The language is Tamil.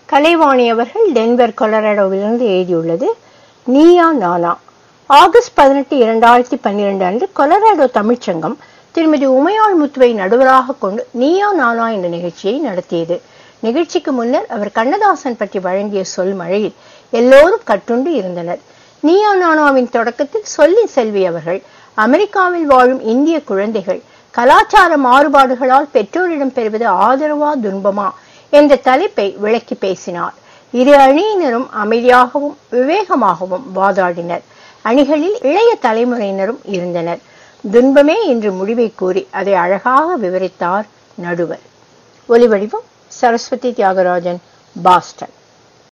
கலைவாணி அவர்கள் டென்வர் கொலராடோவிலிருந்து எழுதியுள்ளது நீயா நானா ஆகஸ்ட் பதினெட்டு இரண்டாயிரத்தி பன்னிரண்டு அன்று கொலராடோ தமிழ்ச்சங்கம் திருமதி உமையாள் முத்துவை நடுவராக கொண்டு நீயா நானா என்ற நிகழ்ச்சியை நடத்தியது நிகழ்ச்சிக்கு முன்னர் அவர் கண்ணதாசன் பற்றி வழங்கிய சொல் மழையில் எல்லோரும் கட்டுண்டு இருந்தனர் நீயா நானாவின் தொடக்கத்தில் சொல்லி செல்வி அவர்கள் அமெரிக்காவில் வாழும் இந்திய குழந்தைகள் கலாச்சார மாறுபாடுகளால் பெற்றோரிடம் பெறுவது ஆதரவா துன்பமா என்ற தலைப்பை விளக்கி பேசினார் இரு அணியினரும் அமைதியாகவும் விவேகமாகவும் வாதாடினர் அணிகளில் இளைய தலைமுறையினரும் இருந்தனர் துன்பமே என்று முடிவை கூறி அதை அழகாக விவரித்தார் நடுவர் ஒலிவடிவம் சரஸ்வதி தியாகராஜன் பாஸ்டன்